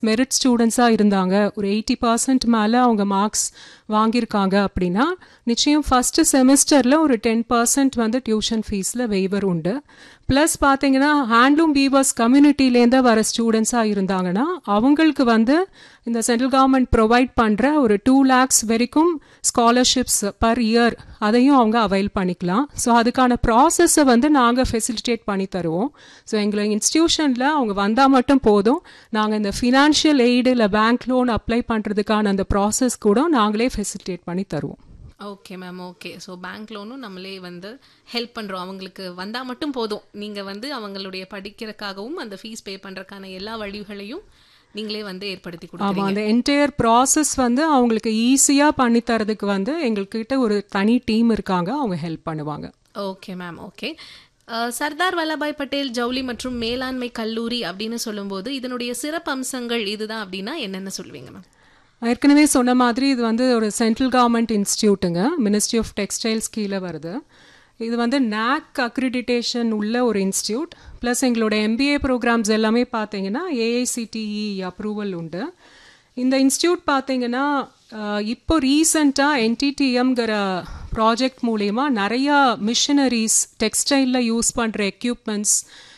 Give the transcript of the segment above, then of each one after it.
merit ஸ்டூடெண்ட்ஸாக இருந்தாங்க ஒரு eighty percent மேலே அவங்க மார்க்ஸ் வாங்கியிருக்காங்க அப்படின்னா நிச்சயம் ஃபஸ்ட்டு செமிஸ்டரில் ஒரு டென் பர்சன்ட் வந்து டியூஷன் ஃபீஸில் வெய்வர் உண்டு ப்ளஸ் பார்த்தீங்கன்னா ஹேண்ட்லூம் வீவர்ஸ் கம்யூனிட்டிலேருந்து வர ஸ்டூடெண்ட்ஸாக இருந்தாங்கன்னா அவங்களுக்கு வந்து இந்த சென்ட்ரல் கவர்மெண்ட் ப்ரொவைட் பண்ணுற ஒரு டூ லேக்ஸ் வரைக்கும் ஸ்காலர்ஷிப்ஸ் பர் இயர் அதையும் அவங்க அவைல் பண்ணிக்கலாம் ஸோ அதுக்கான ப்ராசஸை வந்து நாங்கள் ஃபெசிலிட்டேட் பண்ணி தருவோம் ஸோ எங்களை இன்ஸ்டியூஷனில் அவங்க வந்தால் மட்டும் போதும் நாங்கள் இந்த ஃபினான்ஷியல் எய்டு இல்லை பேங்க் லோன் அப்ளை பண்ணுறதுக்கான அந்த ப்ராசஸ் கூட நாங்களே ஃபெசிலிட்டேட் பண்ணி தருவோம் okay ma'am okay so bank லோனும் நம்மளே வந்து ஹெல்ப் பண்ணுறோம் அவங்களுக்கு வந்தால் மட்டும் போதும் நீங்கள் வந்து அவங்களுடைய படிக்கிறதுக்காகவும் அந்த ஃபீஸ் பே பண்ணுறதுக்கான எல்லா வழிகளையும் நீங்களே வந்து ஏற்படுத்தி ஆமாம் கொடுக்குறீங்க அந்த என்டையர் ப்ராசஸ் வந்து அவங்களுக்கு ஈஸியாக பண்ணி தரதுக்கு வந்து எங்கள்கிட்ட ஒரு தனி டீம் இருக்காங்க அவங்க ஹெல்ப் பண்ணுவாங்க okay ma'am okay ah, Sardar Vallabhbhai Patel ஜவுளி மற்றும் மேலாண்மை கல்லூரி அப்படின்னு சொல்லும்போது இதனுடைய சிறப்பு அம்சங்கள் இதுதான் அப்படின்னா என்னென்ன சொல்லுவீங்க மேம் ஏற்கனவே சொன்ன மாதிரி இது வந்து ஒரு சென்ட்ரல் கவர்மெண்ட் இன்ஸ்டியூட்டுங்க மினிஸ்ட்ரி ஆஃப் டெக்ஸ்டைல்ஸ் கீழே வருது இது வந்து நாக் அக்ரிடிட்டேஷன் உள்ள ஒரு இன்ஸ்டியூட் ப்ளஸ் எங்களோட எம்பிஏ ப்ரோக்ராம்ஸ் எல்லாமே பார்த்தீங்கன்னா ஏஐசிடிஇ அப்ரூவல் உண்டு இந்த இன்ஸ்டியூட் பார்த்தீங்கன்னா அஹ், இப்போ ரீசண்டாக என்டிடிஎம்ங்கிற ப்ராஜெக்ட் மூலயமா நிறையா மிஷினரிஸ் டெக்ஸ்டைலில் யூஸ் பண்ணுற எக்யூப்மெண்ட்ஸ்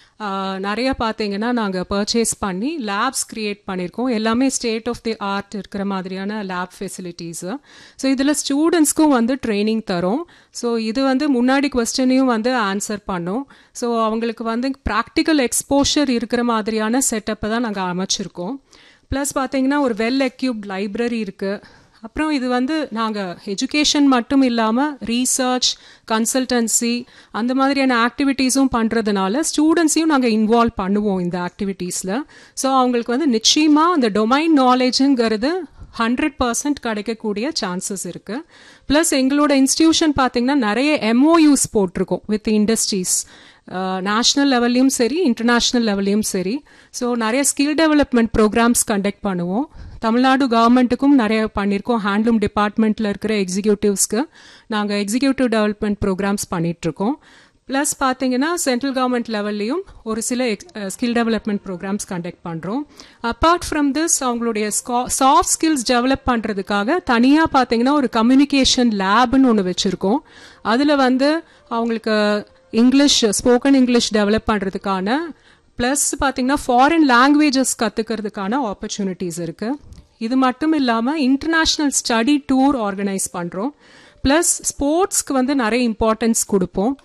நிறைய பார்த்தீங்கன்னா நாங்கள் பர்ச்சேஸ் பண்ணி லேப்ஸ் க்ரியேட் பண்ணியிருக்கோம் எல்லாமே ஸ்டேட் ஆஃப் தி ஆர்ட் இருக்கிற மாதிரியான லேப் ஃபெசிலிட்டிஸு ஸோ இதில் ஸ்டூடெண்ட்ஸ்க்கும் வந்து ட்ரைனிங் தரோம் ஸோ இது வந்து முன்னாடி கொஸ்டினையும் வந்து ஆன்சர் பண்ணோம் ஸோ அவங்களுக்கு வந்து ப்ராக்டிக்கல் எக்ஸ்போஷர் இருக்கிற மாதிரியான செட்டப்பை தான் நாங்கள் அமைச்சிருக்கோம் ப்ளஸ் பார்த்தீங்கன்னா ஒரு வெல் எக்யூப்ட் லைப்ரரி இருக்குது அப்புறம் இது வந்து நாங்கள் எஜுகேஷன் மட்டும் இல்லாமல் ரீசர்ச் கன்சல்டன்சி அந்த மாதிரியான ஆக்டிவிட்டீஸும் பண்ணுறதுனால ஸ்டூடெண்ட்ஸையும் நாங்கள் இன்வால்வ் பண்ணுவோம் இந்த ஆக்டிவிட்டீஸில் ஸோ அவங்களுக்கு வந்து நிச்சயமாக அந்த டொமைன் நாலேஜுங்கிறது ஹண்ட்ரட் பர்சன்ட் கிடைக்கக்கூடிய சான்சஸ் இருக்குது ப்ளஸ் எங்களோட இன்ஸ்டியூஷன் பார்த்தீங்கன்னா நிறைய எம்ஓயூஸ் போட்டிருக்கோம் வித் இண்டஸ்ட்ரீஸ் நேஷ்னல் லெவல்லையும் சரி இன்டர்நேஷ்னல் லெவல்லையும் சரி ஸோ நிறைய ஸ்கில் டெவலப்மெண்ட் ப்ரோக்ராம்ஸ் கண்டக்ட் பண்ணுவோம் தமிழ்நாடு கவர்மெண்ட்டுக்கும் நிறைய பண்ணியிருக்கோம் ஹேண்ட்லூம் டிபார்ட்மெண்ட்டில் இருக்கிற எக்ஸிக்யூட்டிவ்ஸ்க்கு நாங்கள் எக்ஸிக்யூட்டிவ் டெவலப்மெண்ட் ப்ரோக்ராம்ஸ் பண்ணிகிட்ருக்கோம் ப்ளஸ் பார்த்தீங்கன்னா சென்ட்ரல் கவர்மெண்ட் லெவல்லையும் ஒரு சில ஸ்கில் டெவலப்மெண்ட் ப்ரோக்ராம்ஸ் கண்டக்ட் பண்ணுறோம் அப்பார்ட் ஃப்ரம் திஸ் அவங்களுடைய சாஃப்ட் ஸ்கில்ஸ் டெவலப் பண்ணுறதுக்காக தனியாக பார்த்தீங்கன்னா ஒரு கம்யூனிகேஷன் லேப்னு ஒன்று வச்சுருக்கோம் அதில் வந்து அவங்களுக்கு இங்கிலீஷ் ஸ்போக்கன் இங்கிலீஷ் டெவலப் பண்ணுறதுக்கான ப்ளஸ் பார்த்தீங்கன்னா ஃபாரின் லாங்குவேஜஸ் கற்றுக்கிறதுக்கான ஆப்பர்ச்சுனிட்டிஸ் இருக்குது இது மட்டும் இல்லாமல் இன்டர்நேஷ்னல் ஸ்டடி டூர் ஆர்கனைஸ் பண்ணுறோம் ப்ளஸ் ஸ்போர்ட்ஸ்க்கு வந்து நிறைய இம்பார்ட்டன்ஸ் கொடுப்போம்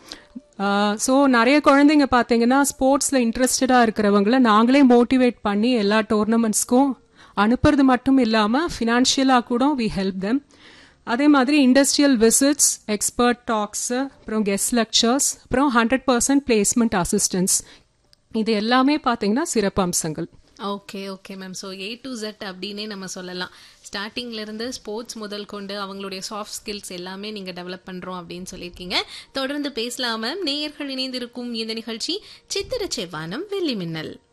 ஸோ நிறைய குழந்தைங்க பார்த்தீங்கன்னா ஸ்போர்ட்ஸில் இன்ட்ரெஸ்டடாக இருக்கிறவங்கள நாங்களே மோட்டிவேட் பண்ணி எல்லா டோர்னமெண்ட்ஸ்க்கும் அனுப்புறது மட்டும் இல்லாமல் ஃபினான்ஷியலாக கூட வி ஹெல்ப் தெம் அதே மாதிரி இண்டஸ்ட்ரியல் விசிட்ஸ் எக்ஸ்பர்ட் டாக்ஸு அப்புறம் கெஸ்ட் லெக்சர்ஸ் அப்புறம் ஹண்ட்ரட் பர்சன்ட் பிளேஸ்மெண்ட் அசிஸ்டன்ஸ் இது எல்லாமே பார்த்தீங்கன்னா சிறப்பு அம்சங்கள் okay okay ma'am so A to Z அப்படின்னே நம்ம சொல்லலாம் ஸ்டார்டிங்ல இருந்து ஸ்போர்ட்ஸ் முதல் கொண்டு அவங்களுடைய சாஃப்ட் ஸ்கில்ஸ் எல்லாமே நீங்க டெவலப் பண்றோம் அப்படின்னு சொல்லியிருக்கீங்க தொடர்ந்து பேசலாம் மேம் நேயர்கள் இணைந்திருக்கும் இந்த நிகழ்ச்சி சித்திர செவ்வானம் வெள்ளி மின்னல்